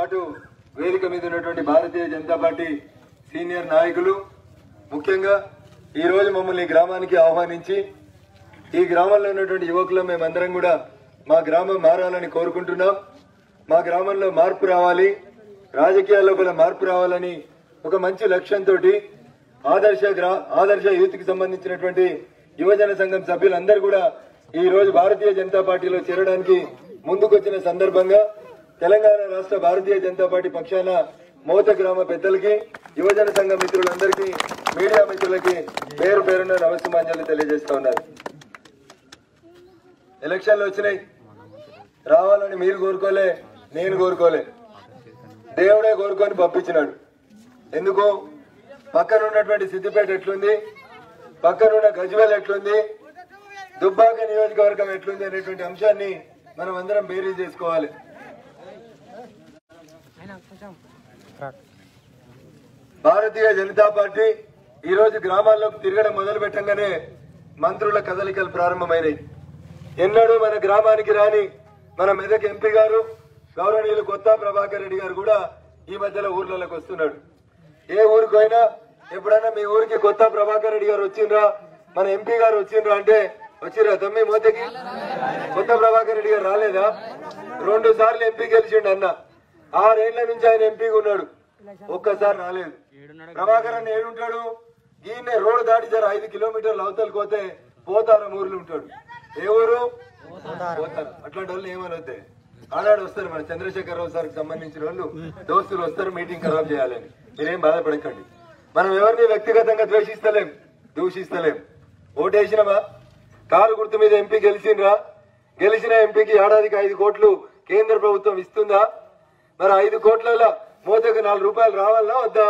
పాటు వేదిక మీద ఉన్నటువంటి భారతీయ జనతా పార్టీ సీనియర్ నాయకులు ముఖ్యంగా ఈ రోజు మమ్మల్ని ఈ గ్రామానికి ఆహ్వానించి ఈ గ్రామంలో ఉన్నటువంటి యువకులు మేమందరం కూడా మా గ్రామం మారాలని కోరుకుంటున్నాం మా గ్రామంలో మార్పు రావాలి రాజకీయాల్లో కూడా మార్పు రావాలని ఒక మంచి లక్ష్యంతో ఆదర్శ గ్రా ఆదర్శ యూత్ కి సంబంధించినటువంటి యువజన సంఘం సభ్యులందరూ కూడా ఈ రోజు భారతీయ జనతా పార్టీలో చేరడానికి ముందుకొచ్చిన సందర్భంగా తెలంగాణ రాష్ట్ర భారతీయ జనతా పార్టీ పక్షాన మోత గ్రామ పెద్దలకి యువజన సంఘ మిత్రులందరికీ మీడియా మిత్రులకి పేరు పేరున నమస్సుమాంజలు తెలియజేస్తా ఉన్నారు ఎలక్షన్లు వచ్చినాయి రావాలని మీరు కోరుకోలే నేను కోరుకోలే దేవుడే కోరుకొని పంపించినాడు ఎందుకు పక్కన ఉన్నటువంటి సిద్దిపేట ఎట్లుంది పక్కనున్న గజ్వేల్ ఎట్లుంది దుబ్బాక నియోజకవర్గం ఎట్లుంది అనేటువంటి అంశాన్ని మనం అందరం బేరీ చేసుకోవాలి భారతీయ జనతా పార్టీ ఈ రోజు గ్రామాల్లోకి తిరగడం మొదలు పెట్టంగానే మంత్రుల కదలికలు ప్రారంభమైనాయి ఎన్నడూ మన గ్రామానికి రాని మన మెదక్ ఎంపీ గారు గౌరవనీయులు కొత్త ప్రభాకర్ రెడ్డి గారు కూడా ఈ మధ్యలో ఊర్లలోకి వస్తున్నాడు ఏ ఊరికి పోయినా ఎప్పుడైనా మీ ఊరికి కొత్త ప్రభాకర్ రెడ్డి గారు వచ్చిండ్రా మన ఎంపీ గారు వచ్చిండ్రా అంటే వచ్చిర్రా తమ్మి మోతకి కొత్త ప్రభాకర్ రెడ్డి గారు రాలేదా రెండు సార్లు ఎంపీ గెలిచిండు అన్న ఆరేళ్ల నుంచి ఆయన ఎంపీగా ఉన్నాడు ఒక్కసారి రాలేదు ప్రభాకర్ అన్న ఏడుంటాడు ఈయన రోడ్డు దాటి జర ఐదు కిలోమీటర్లు అవతలకి పోతే పోతారం ఊర్లు ఉంటాడు ఏ ఊరు పోతారం అట్లాంటి వాళ్ళు ఏమనొద్దే ఆనాడు వస్తారు మన చంద్రశేఖరరావు సార్కి సంబంధించిన వాళ్ళు దోస్తులు వస్తారు మీటింగ్ ఖరాబ్ చేయాలని మీరేం బాధపడకండి మనం ఎవరిని వ్యక్తిగతంగా ద్వేషిస్తలేం దూషిస్తలేం ఓటేసినమా కారు గుర్తు మీద ఎంపీ గెలిచిండ్రా గెలిచిన ఎంపీకి ఏడాదికి ఐదు కోట్లు కేంద్ర ప్రభుత్వం ఇస్తుందా మరి ఐదు కోట్లలో మూతకు నాలుగు రూపాయలు రావాలా వద్దా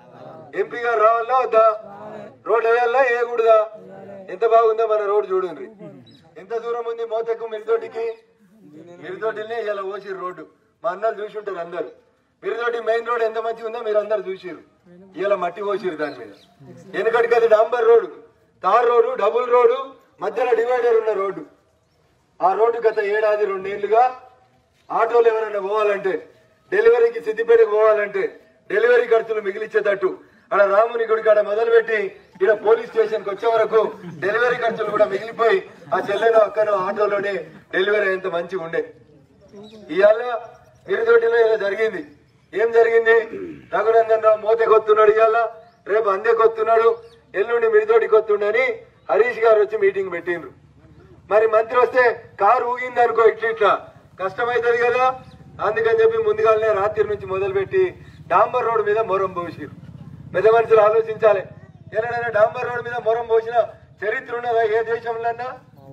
ఎంపీ గారు రావాలా వద్దా రోడ్ వేయాలా వేయకూడదా ఎంత బాగుందో మన రోడ్ చూడండి ఎంత దూరం ఉంది మోతకు మిరితోటికి మిరితోటినే ఇలా ఓసిరు రోడ్డు మా అన్నలు చూసి ఉంటారు అందరు మిరితోటి మెయిన్ రోడ్ ఎంత మంచిగా ఉందో మీరు అందరు చూసిరు ఇలా మట్టి పోసిరు దాని మీద వెనకటికి అది డాంబర్ road tar road double road మధ్యలో డివైడర్ ఉన్న రోడ్డు ఆ రోడ్డు గత ఏడాది రెండేళ్లుగా ఆటోలు ఎవరైనా పోవాలంటే డెలివరీకి సిద్దిపేటకు పోవాలంటే డెలివరీ ఖర్చులు మిగిలిచ్చేటట్టు అక్కడ రాముని గుడి కాడ మొదలుపెట్టి ఇక్కడ పోలీస్ స్టేషన్ కి వచ్చే వరకు డెలివరీ ఖర్చులు కూడా మిగిలిపోయి ఆ చెల్లెలో అక్కనో ఆటోలోనే డెలివరీ ఎంత మంచిగా ఉండే ఇవాళ మిరుదొడ్డిలో ఇలా జరిగింది ఏం జరిగింది రఘునందన్ రావు మోతే కొత్తున్నాడు ఇవాళ రేపు అందే కొత్తున్నాడు ఎల్లుండి మిరుదోటి కొత్తుండని హరీష్ గారు వచ్చి మీటింగ్ పెట్టిండ్రు మరి మంత్రి వస్తే కారు ఊగింది అనుకో ఇట్లా ఇట్లా కష్టమైతుంది కదా అందుకని చెప్పి ముందుగానే రాత్రి నుంచి మొదలుపెట్టి డాంబర్ రోడ్ మీద మొరం పోసిరు పెద్ద మనుషులు ఆలోచించాలి ఎలాడైనా డాంబర్ రోడ్ మీద మొరం పోసిన చరిత్ర ఉన్నదా ఏ దేశంలో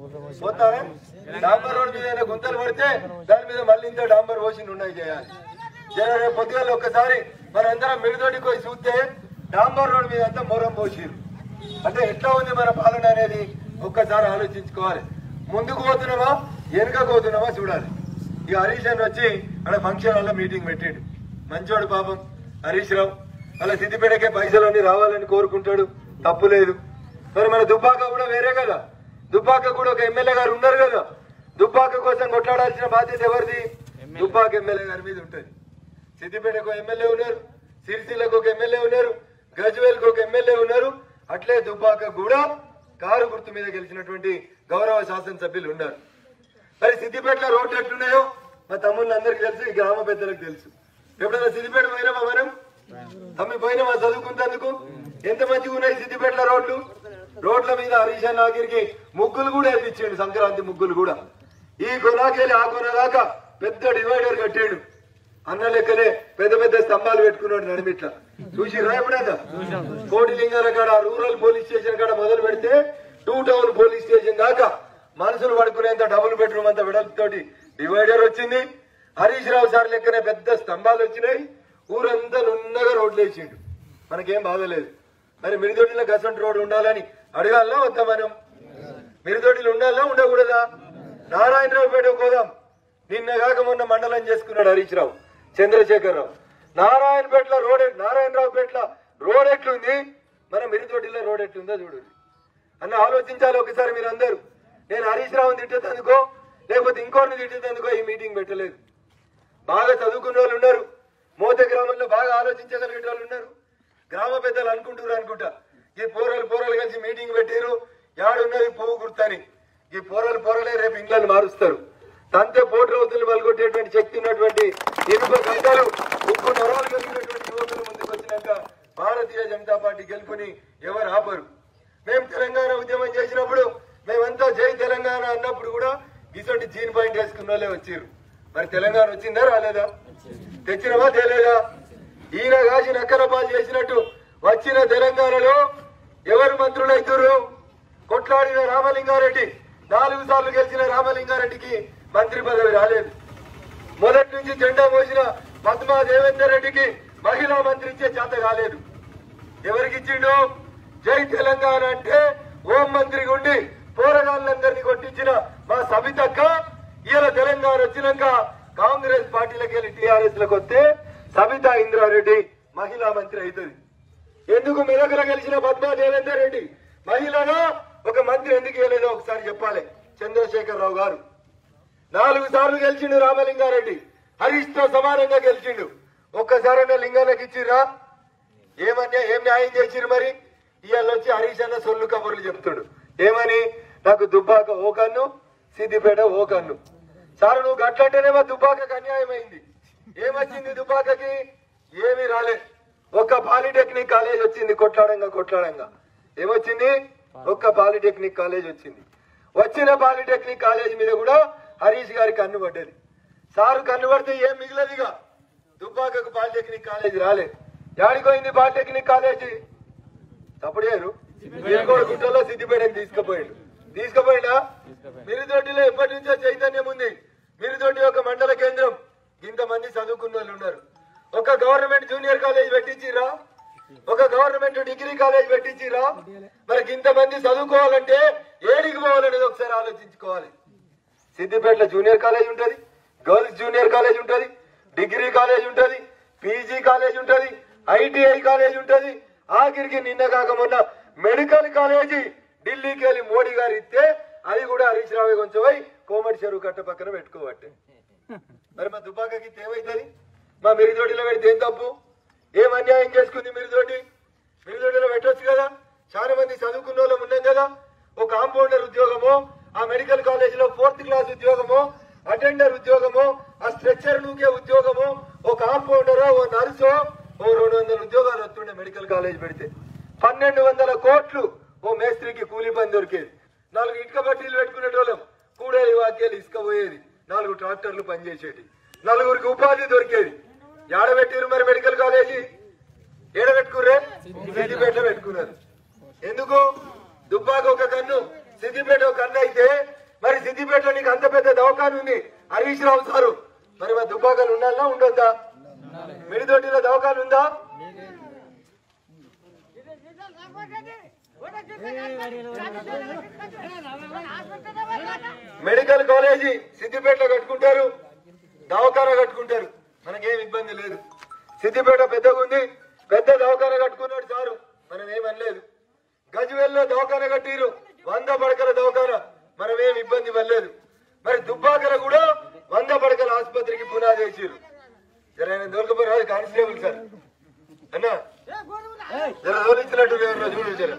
పోతారా డాంబర్ రోడ్ మీద ఏదైనా గుంతలు పడితే దాని మీద మళ్ళీ ఇంత డాంబర్ పోసి ఉన్నాయి చేయాలి జర రేపు పొద్దుగాల ఒక్కసారి మనందరం మిడిదోడికి పోయి చూస్తే డాంబర్ రోడ్ మీద అంతా మొరం పోసిరు అంటే ఎట్లా ఉంది మన పాలన అనేది ఒక్కసారి ఆలోచించుకోవాలి ముందుకు పోతున్నామా వెనుకకు పోతున్నామా చూడాలి ఇక హరీష్ అని వచ్చి అక్కడ ఫంక్షన్ హాల్లో మీటింగ్ పెట్టాడు మంచోడు పాపం హరీష్ రావు అలా సిద్దిపేటకే పైసలన్నీ రావాలని కోరుకుంటాడు తప్పు లేదు మరి మన దుబ్బాక కూడా వేరే కదా దుబ్బాక కూడా ఒక ఎమ్మెల్యే గారు ఉన్నారు కదా దుబ్బాక కోసం కొట్లాడాల్సిన బాధ్యత ఎవరిది దుబ్బాక ఎమ్మెల్యే గారి మీద ఉంటుంది సిద్దిపేటకు ఎమ్మెల్యే ఉన్నారు సిరిసిల్లకు ఒక ఎమ్మెల్యే ఉన్నారు గజ్వేల్కి ఒక ఎమ్మెల్యే ఉన్నారు అట్లే దుబ్బాక కూడా కారు గుర్తు మీద గెలిచినటువంటి గౌరవ శాసనసభ్యులు ఉన్నారు మరి సిద్దిపేటలో రోడ్లు ఎట్లున్నాయో మా తమ్ముళ్ళందరికీ తెలుసు ఈ గ్రామ పెద్దలకు తెలుసు ఎప్పుడైనా సిద్దిపేట పోయినామా మనం తమ్మి పోయినామా చదువుకుంటేందుకు ఎంత మంచిగా ఉన్నాయి సిద్దిపేటలో రోడ్లు రోడ్ల మీద హరీష్ అన్న ఆఖరికి ముగ్గులు కూడా వేపించాడు సంక్రాంతి ముగ్గులు కూడా ఈ కొనాకెళ్ళి ఆ కొన దాకా పెద్ద డివైడర్ కట్టాడు అన్న లెక్కనే పెద్ద పెద్ద స్తంభాలు పెట్టుకున్నాడు నడిమిట్ల చూసి ఎప్పుడైనా కోటి లింగాల కాడ రూరల్ పోలీస్ స్టేషన్ కాడ మొదలు పెడితే టూ టౌన్ పోలీస్ స్టేషన్ దాకా మనుషులు పడుకునేంత డబుల్ బెడ్రూమ్ అంత వెడల్పుతోటి డివైడర్ వచ్చింది హరీష్ రావు సార్ లెక్కనే పెద్ద స్తంభాలు వచ్చినాయి ఊరంతా నున్నగా రోడ్లు వేసిండు మనకేం బాధలేదు మరి మిరిదొడ్డిలో గసంట్ రోడ్ ఉండాలని అడగాలనా వద్దా మనం మిరిదొడ్డిలు ఉండాలా ఉండకూడదా నారాయణరావు పేట పోదాం నిన్న కాక మొన్న మండలం చేసుకున్నాడు హరీష్ రావు చంద్రశేఖరరావు నారాయణపేటలో రోడ్ నారాయణరావుపేటలో రోడ్ ఎట్లుంది మన మిరిదొడ్డిలో రోడ్ ఎట్లుందో చూడు అన్న ఆలోచించాలి ఒకసారి మీరు అందరూ నేను హరీష్ రావుని తిట్టేందుకో లేకపోతే ఇంకోరిని తిట్టేందుకో ఈ మీటింగ్ పెట్టలేదు బాగా చదువుకున్న వాళ్ళు ఉన్నారు మోత గ్రామంలో బాగా ఆలోచించగలిగే వాళ్ళు ఉన్నారు గ్రామ పెద్దలు అనుకుంటారు అనుకుంటా ఈ పోరలు పోరలు కలిసి మీటింగ్ పెట్టారు యాడున్నది పువ్వు గుర్తని ఈ పోరలు పోరలే రేపు ఇండ్లను మారుస్తారు తంతే పోటు రౌతులు పలుకొట్టేటువంటి శక్తి ఉన్నటువంటి ఇనుప గంటలు ఉప్పు నరాలు కలిగినటువంటి యువకులు ముందుకు వచ్చినాక భారతీయ జనతా పార్టీ గెలుపుని ఎవరు ఆపరు మేము తెలంగాణ ఉద్యమం చేసినప్పుడు మేమంతా జై తెలంగాణ అన్నప్పుడు కూడా ఇటువంటి జీన్ పాయింట్ వేసుకున్న వాళ్ళే వచ్చారు మరి తెలంగాణ వచ్చిందా రాలేదా తెచ్చినవా తేలేదా ఈయన కాసి నక్కల పాలు చేసినట్టు వచ్చిన తెలంగాణలో ఎవరు మంత్రులు అవుతారు కొట్లాడిన రామలింగారెడ్డి నాలుగు సార్లు గెలిచిన రామలింగారెడ్డికి మంత్రి పదవి రాలేదు మొదటి నుంచి జెండా మోసిన పద్మా దేవేందర్ రెడ్డికి మహిళా మంత్రి ఇచ్చే చేత కాలేదు ఎవరికి ఇచ్చిండు జై తెలంగాణ అంటే హోం మంత్రిగా ఉండి పోరగాళ్ళందరినీ కొట్టించిన మా సబితక్క ఇవాళ తెలంగాణ వచ్చినాక కాంగ్రెస్ పార్టీలకు వెళ్ళి టీఆర్ఎస్ లకు వస్తే సబితా ఇంద్రారెడ్డి మహిళా మంత్రి అవుతుంది ఎందుకు మెదకుల గెలిచిన పద్మా దేవేందర్ రెడ్డి మహిళగా ఒక మంత్రి ఎందుకు ఇవ్వలేదో ఒకసారి చెప్పాలి చంద్రశేఖర్ రావు గారు నాలుగు సార్లు గెలిచిండు రామలింగారెడ్డి హరీష్ తో సమానంగా గెలిచిండు ఒక్కసారైనా లింగానికి ఇచ్చిర్రా ఏమన్నా ఏం న్యాయం చేసిరు మరి ఇవాళ వచ్చి హరీష్ అన్న సొల్లు కబుర్లు చెప్తుడు ఏమని నాకు దుబ్బాక ఓ కన్ను సిద్దిపేట ఓ కన్ను సార్ నువ్వు గట్లంటేనే మా దుబ్బాకకి అన్యాయం అయింది ఏమొచ్చింది దుబ్బాకకి ఏమీ రాలే ఒక్క పాలిటెక్నిక్ కాలేజ్ వచ్చింది కొట్లాడంగా కొట్లాడంగా ఏమొచ్చింది ఒక్క పాలిటెక్నిక్ కాలేజ్ వచ్చింది వచ్చిన పాలిటెక్నిక్ కాలేజ్ మీద కూడా హరీష్ గారి కన్ను పడ్డది సారు కన్ను పడితే ఏం మిగిలదిగా దుబ్బాకకు పాలిటెక్నిక్ కాలేజ్ రాలే యాడిపోయింది పాలిటెక్నిక్ కాలేజీ తప్పుడేరు వీరగోడ గుట్టలో సిద్దిపేటకి తీసుకుపోయిండు తీసుకుపోయిందా మిరిదొడ్డిలో ఎప్పటి నుంచో చైతన్యం ఉంది మిరిదొడ్డి ఒక మండల కేంద్రం ఇంతమంది చదువుకున్న వాళ్ళు ఉన్నారు ఒక గవర్నమెంట్ జూనియర్ కాలేజ్ పెట్టించిరా ఒక గవర్నమెంట్ డిగ్రీ కాలేజ్ పెట్టించిరా మరి ఇంతమంది చదువుకోవాలంటే ఏడికి పోవాలనేది ఒకసారి ఆలోచించుకోవాలి సిద్దిపేటలో జూనియర్ కాలేజ్ ఉంటది గర్ల్స్ జూనియర్ కాలేజ్ ఉంటది డిగ్రీ కాలేజ్ ఉంటది పీజీ కాలేజ్ ఉంటది ఐటీఐ కాలేజ్ ఉంటది ఆఖరికి నిన్న కాక మొన్న మెడికల్ కాలేజీ ఢిల్లీకి వెళ్ళి మోడీ గారు ఇస్తే అది కూడా హరీష్ రావు కొంచెం పోయి కోమటి చెరువు కట్ట పక్కన పెట్టుకోబట్టే మరి మా దుబాకకి ఏమైతుంది మా మిరిదోటిలో పెడితే ఏం తప్పు ఏం అన్యాయం చేసుకుంది మిరిదోటి మిరిదోటిలో పెట్టొచ్చు కదా చాలా మంది చదువుకున్న వాళ్ళం ఉన్నాం కదా ఒక కాంపౌండర్ ఉద్యోగమో ఆ మెడికల్ కాలేజ్ లో ఫోర్త్ క్లాస్ ఉద్యోగమో అటెండర్ ఉద్యోగమో ఆ స్ట్రక్చర్ నూకే ఉద్యోగమో ఓ కాంపౌండరో ఓ నర్సో ఓ రెండు వందల ఉద్యోగాలు వస్తుండే మెడికల్ కాలేజ్ పెడితే పన్నెండు వందల కోట్లు ఓ మేస్త్రికి కూలీ పని దొరికేది నాలుగు ఇటుక బట్టీలు పెట్టుకునేటోళ్ళం కూడేది వాక్యాలు ఇసుక పోయేది నాలుగు ట్రాక్టర్లు పనిచేసేటి నలుగురికి ఉపాధి దొరికేది ఏడ పెట్టిరు మరి మెడికల్ కాలేజీ ఏడ పెట్టుకుర్రే సిద్దిపేటలో పెట్టుకున్నారు ఎందుకు దుబ్బాక ఒక కన్ను సిద్దిపేట ఒక కన్ను అయితే మరి సిద్దిపేటలో నీకు అంత పెద్ద దవాఖాన ఉంది హరీష్ రావు సారు మరి మా దుబ్బాకలు ఉండాలా ఉండొద్దా మిడిదొడ్డిలో దవాఖాన ఉందా మెడికల్ కాలేజీ సిద్దిపేటలో కట్టుకుంటారు దవాఖాన కట్టుకుంటారు మనకేం ఇబ్బంది లేదు సిద్దిపేట పెద్దగా ఉంది పెద్ద దవాఖాన కట్టుకున్నాడు సారు మనం ఏమనలేదు గజ్వేల్లో దవాఖాన కట్టిరు వంద పడకల దవాఖాన మనం ఏం ఇబ్బంది పడలేదు మరి దుబ్బాకల కూడా వంద పడకల ఆసుపత్రికి పునాది వేసిరు జర ఆయన దొరకపోయి కానిస్టేబుల్ సార్ అన్నా జర దోలించినట్టు ఎవరు చూడు జర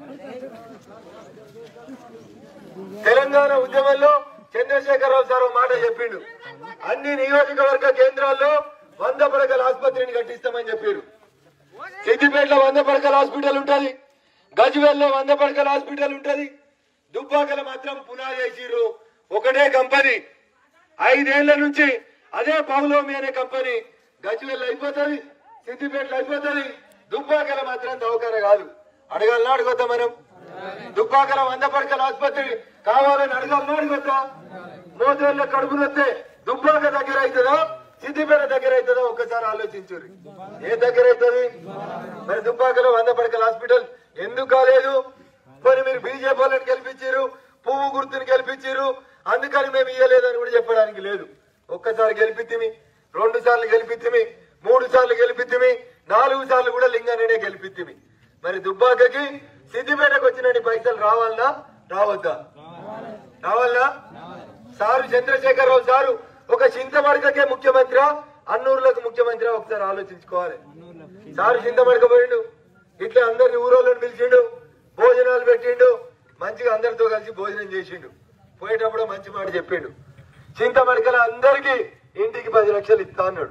తెలంగాణ ఉద్యమంలో చంద్రశేఖరరావు సార్ ఓ మాట చెప్పిండు అన్ని నియోజకవర్గ కేంద్రాల్లో వంద పడకల ఆసుపత్రిని కట్టిస్తామని చెప్పారు సిద్దిపేటలో వంద పడకల హాస్పిటల్ ఉంటది గజ్వేల్లో వంద పడకల హాస్పిటల్ ఉంటది దుబ్బాకల మాత్రం పునాది వేసిర్రు ఒకటే కంపెనీ ఐదేళ్ల నుంచి అదే పౌలోమి అనే కంపెనీ గజ్వేల్ అయిపోతుంది సిద్దిపేటలో అయిపోతుంది దుబ్బాకల మాత్రం దవకార కాదు అడగాలనా అడగొద్దా మనం దుబ్బాకల వంద పడకల ఆసుపత్రి కావాలని అడగాలనా అడగొద్దా మోతేళ్ళ కడుపు నొత్తే దుబ్బాక దగ్గర అవుతుందా సిద్దిపేట దగ్గర అవుతుందా ఒక్కసారి ఆలోచించుర్రి ఏ దగ్గర అవుతుంది మరి దుబ్బాకలో వంద పడకల హాస్పిటల్ ఎందుకు కాలేదు మరి మీరు బీజేపీ వాళ్ళని గెలిపించారు పువ్వు గుర్తుని గెలిపించారు అందుకని మేము ఇయ్యలేదని కూడా చెప్పడానికి లేదు ఒక్కసారి గెలిపిత్తిమి రెండు సార్లు గెలిపిత్తిమి మూడు సార్లు గెలిపిత్తిమి నాలుగు సార్లు కూడా లింగానే గెలిపిత్తిమి మరి దుబ్బాకకి సిద్దిపేటకు వచ్చినన్ని పైసలు రావాలనా రావద్దా రావాలనా సారు చంద్రశేఖరరావు సారు ఒక చింతమడకకే ముఖ్యమంత్రి అన్నూరులకు ముఖ్యమంత్రి ఒకసారి ఆలోచించుకోవాలి సారు చింతమడకపోయిండు ఇట్లా అందరిని ఊరోళ్ళని పిలిచిండు భోజనాలు పెట్టిండు మంచిగా అందరితో కలిసి భోజనం చేసిండు పోయేటప్పుడు మంచి మాట చెప్పిండు చింతమడకల అందరికి ఇంటికి పది లక్షలు ఇస్తా అన్నాడు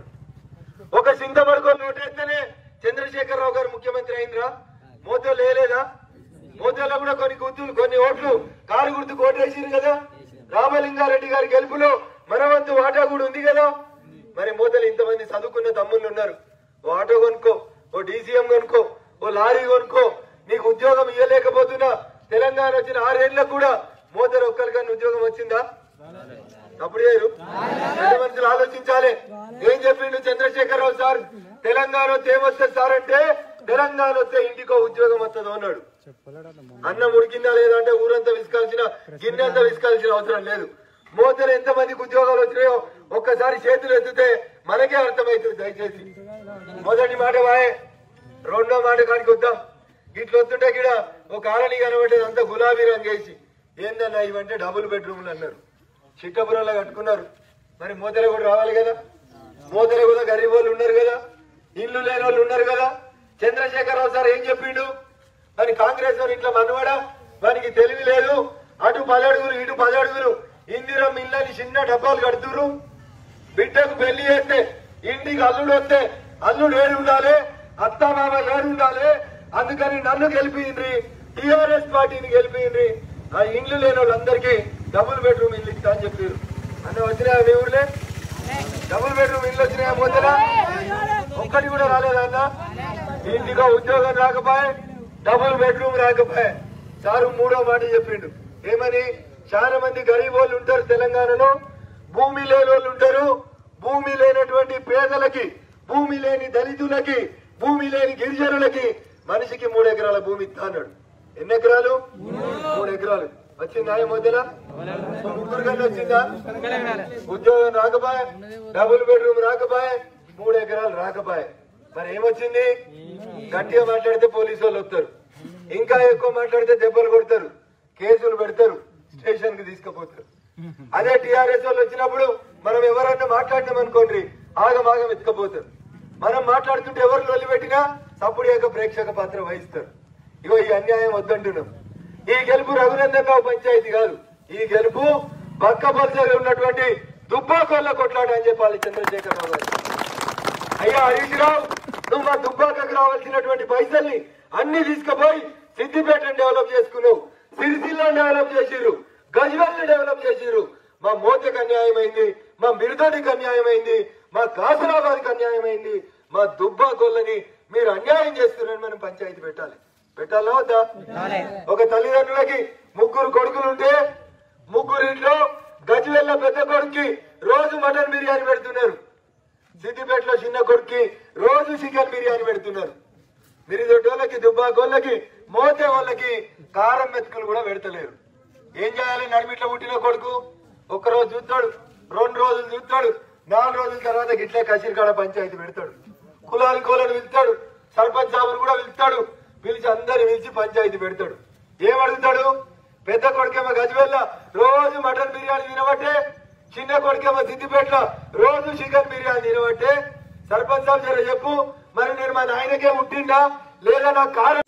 ఒక చింతమడకో నోటేస్తేనే చంద్రశేఖరరావు గారు ముఖ్యమంత్రి అయినరా మోతో లేలేదా మోతోలో కూడా కొన్ని గుర్తులు కొన్ని ఓట్లు కారు గుర్తు కోటేసింది కదా రామలింగారెడ్డి గారి గెలుపులో మన వంతు వాటా కూడా ఉంది కదా మరి మోతలు ఇంతమంది చదువుకున్న తమ్ముళ్ళు ఉన్నారు ఓ ఆటో కొనుక్కో ఓ డీసీఎం కొనుక్కో ఓ లారీ కొనుక్కో నీకు ఉద్యోగం ఇవ్వలేకపోతున్నా తెలంగాణ వచ్చిన ఆరేళ్లకు కూడా మోతలు ఒక్కరికన్నా ఉద్యోగం వచ్చిందా తప్పుడు చేయరు పెద్ద మనుషులు ఆలోచించాలి ఏం చెప్పిండు చంద్రశేఖరరావు సార్ తెలంగాణ వస్తే ఏమొస్తుంది సార్ అంటే తెలంగాణ వస్తే ఇంటికో ఉద్యోగం వస్తుంది అన్నాడు అన్నం ఉడికిందా లేదా అంటే ఊరంతా విసుకాల్సిన గిన్నె అంతా విసుకాల్సిన అవసరం లేదు మోతలు ఎంత మందికి ఉద్యోగాలు వచ్చినాయో ఒక్కసారి చేతులు ఎత్తితే మనకే అర్థమవుతుంది దయచేసి మొదటి మాట వాయే రెండో మాట కాడికి వద్దాం ఇట్లా వస్తుంటే గిడ ఒక ఆరణి కనబట్టేది అంతా గులాబీ రంగు వేసి ఏందన్నా ఇవంటే డబుల్ బెడ్రూమ్లు అన్నారు చిట్టపురంలో కట్టుకున్నారు మరి మోతలు కూడా రావాలి కదా మోతలు కూడా గరీబ్ వాళ్ళు ఉన్నారు కదా ఇల్లు లేని వాళ్ళు ఉన్నారు కదా చంద్రశేఖరరావు సార్ ఏం చెప్పిండు మరి కాంగ్రెస్ వారి ఇంట్లో మనవాడా వానికి తెలివి లేదు అటు పదడుగురు ఇటు పదడుగురు ఇందిరం ఇల్లని చిన్న డబ్బాలు కడుతురు బిడ్డకు పెళ్లి చేస్తే ఇంటికి అల్లుడు వస్తే అల్లుడు ఏడు ఉండాలి అత్త మామ ఏడు ఉండాలి అందుకని నన్ను గెలిపిండ్రి టిఆర్ఎస్ పార్టీని గెలిపిండ్రి ఆ ఇండ్లు లేని వాళ్ళందరికీ డబుల్ బెడ్రూమ్ ఇల్లు ఇస్తా అని చెప్పారు అన్న వచ్చినాయా మీ ఊర్లే డబుల్ బెడ్రూమ్ ఇల్లు వచ్చినాయా మొదల ఒక్కటి కూడా రాలేదన్న ఇంటికో ఉద్యోగం రాకపోయే డబుల్ బెడ్రూమ్ రాకపోయే సారు మూడో మాట చెప్పిండు ఏమని చాలా మంది గరీబ్ వాళ్ళు ఉంటారు తెలంగాణలో భూమి లేని వాళ్ళు ఉంటారు భూమి లేనటువంటి పేదలకి భూమి లేని దళితులకి భూమి లేని గిరిజనులకి మనిషికి మూడు ఎకరాల భూమి ఇస్తా అన్నాడు ఎన్ని ఎకరాలు మూడు ఎకరాలు వచ్చిందా ఈ మధ్యన ముగ్గురు కన్నా వచ్చిందా ఉద్యోగం రాకపోయే డబుల్ బెడ్రూమ్ రాకపోయే మూడు ఎకరాలు రాకపోయే మరి ఏమొచ్చింది గట్టిగా మాట్లాడితే పోలీసు వాళ్ళు వస్తారు ఇంకా ఎక్కువ మాట్లాడితే దెబ్బలు కొడతారు కేసులు పెడతారు స్టేషన్ కి తీసుకుపోతారు అదే టిఆర్ఎస్ వాళ్ళు వచ్చినప్పుడు మనం ఎవరన్నా మాట్లాడినాం అనుకోండి ఆగమాగం ఎత్తుకపోతారు మనం మాట్లాడుతుంటే ఎవరు లొల్లి పెట్టినా తప్పుడు యొక్క ప్రేక్షక పాత్ర వహిస్తారు ఇగో ఈ అన్యాయం వద్దంటున్నాం ఈ గెలుపు రఘునందన్ రావు పంచాయతీ కాదు ఈ గెలుపు పక్క పల్సలో ఉన్నటువంటి దుబ్బాకోళ్ళ కొట్లాట అని చెప్పాలి చంద్రశేఖరరావు గారు అయ్యా హరీష్ రావు నువ్వు మా దుబ్బాకకు రావాల్సినటువంటి పైసల్ని అన్ని తీసుకుపోయి సిద్దిపేటను డెవలప్ చేసుకున్నావు సిరిసిల్లను డెవలప్ చేసిర్రు గజ్వెల్ని డెవలప్ చేసిర్రు మా మోతకు అన్యాయమైంది మా మిరుదడికి అన్యాయమైంది మా కాసరాబాద్కి అన్యాయమైంది మా దుబ్బాకోళ్ళని మీరు అన్యాయం చేస్తున్నారని మనం పంచాయతీ పెట్టాలి పెట్టాలా వద్దా ఒక తల్లిదండ్రులకి ముగ్గురు కొడుకులు ఉంటే ముగ్గురింట్లో గజ్వెల్ల పెద్ద కొడుక్కి రోజు మటన్ బిర్యానీ పెడుతున్నారు సిద్దిపేటలో చిన్న కొడుక్కి రోజు చికెన్ బిర్యానీ పెడుతున్నారు మిరిదొడ్డోళ్ళకి దుబ్బాకోళ్ళకి మోతే వాళ్ళకి కారం మెతుకులు కూడా పెడతలేరు ఏం చేయాలి నడిమిట్లో పుట్టిన కొడుకు ఒక్క రోజు చూస్తాడు రెండు రోజులు చూస్తాడు నాలుగు రోజుల తర్వాత గిట్లే కసిరికాడ పంచాయతీ పెడతాడు కులాని కోలను పిలుస్తాడు సర్పంచ్ సాబును కూడా పిలుస్తాడు పిలిచి అందరిని పిలిచి పంచాయతీ పెడతాడు ఏం అడుగుతాడు పెద్ద కొడుకేమో గజవెల్ల రోజు మటన్ బిర్యానీ తినబట్టే చిన్న కొడుకేమో సిద్దిపేటలో రోజు చికెన్ బిర్యానీ తినబట్టే సర్పంచ్ సాబ్ జర చెప్పు మరి నేను మా నాయనకే పుట్టిండా లేదా నా కారు